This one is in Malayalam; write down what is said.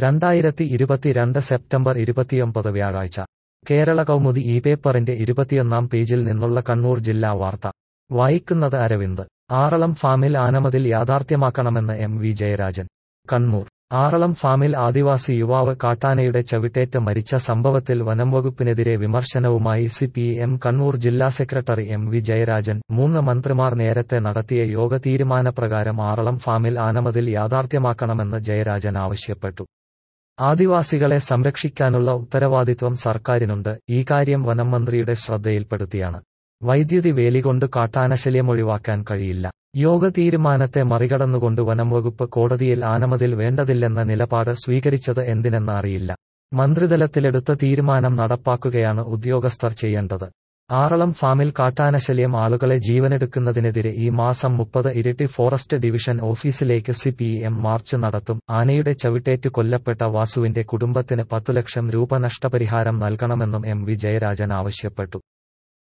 രണ്ടായിരത്തി ഇരുപത്തിരണ്ട് സെപ്റ്റംബർ ഇരുപത്തിയൊമ്പത് വ്യാഴാഴ്ച കേരള കൗമുദി ഈ പേപ്പറിന്റെ ഇരുപത്തിയൊന്നാം പേജിൽ നിന്നുള്ള കണ്ണൂർ ജില്ലാ വാർത്ത വായിക്കുന്നത് അരവിന്ദ് ആറളം ഫാമിൽ ആനമതിൽ യാഥാർത്ഥ്യമാക്കണമെന്ന് എം വി ജയരാജൻ കണ്ണൂർ ആറളം ഫാമിൽ ആദിവാസി യുവാവ് കാട്ടാനയുടെ ചവിട്ടേറ്റ് മരിച്ച സംഭവത്തിൽ വനംവകുപ്പിനെതിരെ വിമർശനവുമായി സി പി എം കണ്ണൂർ ജില്ലാ സെക്രട്ടറി എം വി ജയരാജൻ മൂന്ന് മന്ത്രിമാർ നേരത്തെ നടത്തിയ യോഗ തീരുമാനപ്രകാരം ആറളം ഫാമിൽ ആനമതിൽ യാഥാർത്ഥ്യമാക്കണമെന്ന് ജയരാജൻ ആവശ്യപ്പെട്ടു ആദിവാസികളെ സംരക്ഷിക്കാനുള്ള ഉത്തരവാദിത്വം സർക്കാരിനുണ്ട് ഈ കാര്യം വനം മന്ത്രിയുടെ ശ്രദ്ധയിൽപ്പെടുത്തിയാണ് വൈദ്യുതി വേലികൊണ്ട് കാട്ടാനശല്യം ഒഴിവാക്കാൻ കഴിയില്ല യോഗ തീരുമാനത്തെ മറികടന്നുകൊണ്ട് വനംവകുപ്പ് കോടതിയിൽ ആനമതിൽ വേണ്ടതില്ലെന്ന നിലപാട് സ്വീകരിച്ചത് എന്തിനെന്ന് അറിയില്ല മന്ത്രിതലത്തിലെടുത്ത തീരുമാനം നടപ്പാക്കുകയാണ് ഉദ്യോഗസ്ഥർ ചെയ്യേണ്ടത് ആറളം ഫാമിൽ കാട്ടാനശല്യം ആളുകളെ ജീവനെടുക്കുന്നതിനെതിരെ ഈ മാസം മുപ്പത് ഇരിട്ടി ഫോറസ്റ്റ് ഡിവിഷൻ ഓഫീസിലേക്ക് സി പി എം മാർച്ച് നടത്തും ആനയുടെ ചവിട്ടേറ്റ് കൊല്ലപ്പെട്ട വാസുവിന്റെ കുടുംബത്തിന് പത്തു ലക്ഷം രൂപ നഷ്ടപരിഹാരം നൽകണമെന്നും എം വി ജയരാജൻ ആവശ്യപ്പെട്ടു